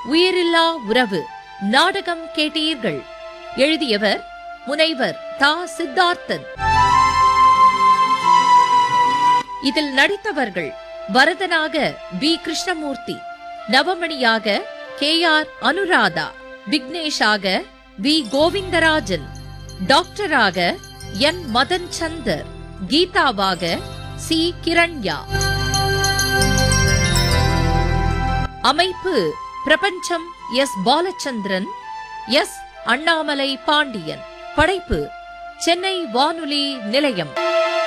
உயிரில்லா உறவு நாடகம் கேட்டீர்கள் எழுதியவர் முனைவர் தா சித்தார்த்தன் இதில் நடித்தவர்கள் வரதனாக பி கிருஷ்ணமூர்த்தி நவமணியாக கே ஆர் அனுராதா விக்னேஷாக வி கோவிந்தராஜன் டாக்டராக என் மதன் சந்தர் கீதாவாக சி கிரண்யா அமைப்பு பிரபஞ்சம் எஸ் பாலச்சந்திரன் எஸ் அண்ணாமலை பாண்டியன் படைப்பு சென்னை வானொலி நிலையம்